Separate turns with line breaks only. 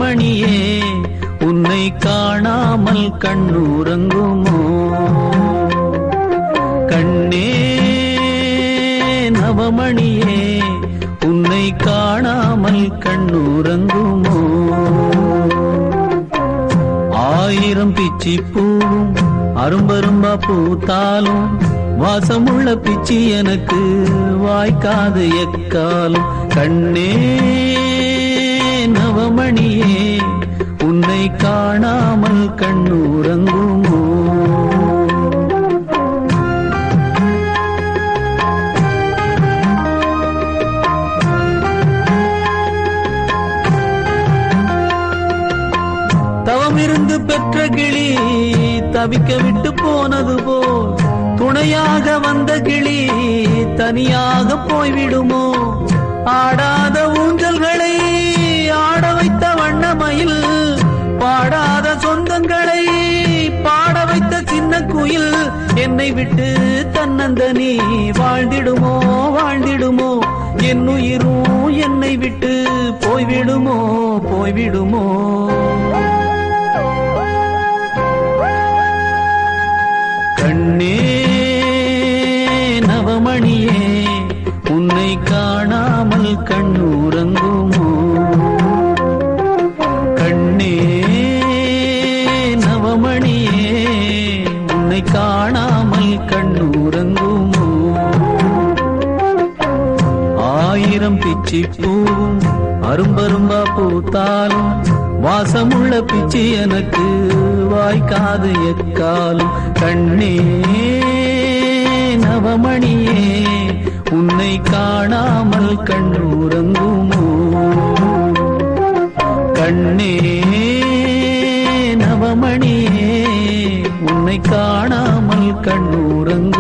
நவமணியே உன்னை காணாமல் கண்ணுறங்குமோ கண்ணே நவமணியே உன்னை காணாமல் கண்ணுறங்குமோ ஆயிரம் பிச்சி பூவும் அரும்பரும்பா பூத்தாலும் வாசமுள்ள பிச்சி எனக்கு வாய்க்காது எக்காலும் கண்ணே நவமணியே உன்னை காணாமல் கண்ணுறங்குமோ தவமிருந்து பெற்ற கிளி தவிக்க விட்டு போனது போல் துணையாக வந்த கிளி தனியாக போய்விடுமோ ஆடாத ஊஞ்சல்களை ஆட வைத்த வண்ணமயில் பாடாத சொந்தங்களை பாட வைத்த சின்ன குயில் என்னை விட்டு தன்னந்தனி வாழ்ந்திடுமோ வாழ்ந்திடுமோ என் உயிரும் என்னை விட்டு போய்விடுமோ போய்விடுமோ கண்ணே நவமணியே உன்னை காணாமல் கண்ணுறங்குமோ கண்ணே நவமணியே உன்னை காணாமல் கண்ணுறங்குமோ ஆயிரம் பிச்சி பூவும் அரும்பரும்பா பூத்தாலும் வாசமுள்ள பிச்சி எனக்கு வாய்க்காது எக்காலும் கண்ணே நவமணியே உன்னை காணாமல் கண்ணுறங்குமோ கண்ணே நவமணியே உன்னை காணாமல் கண்ணுறங்கு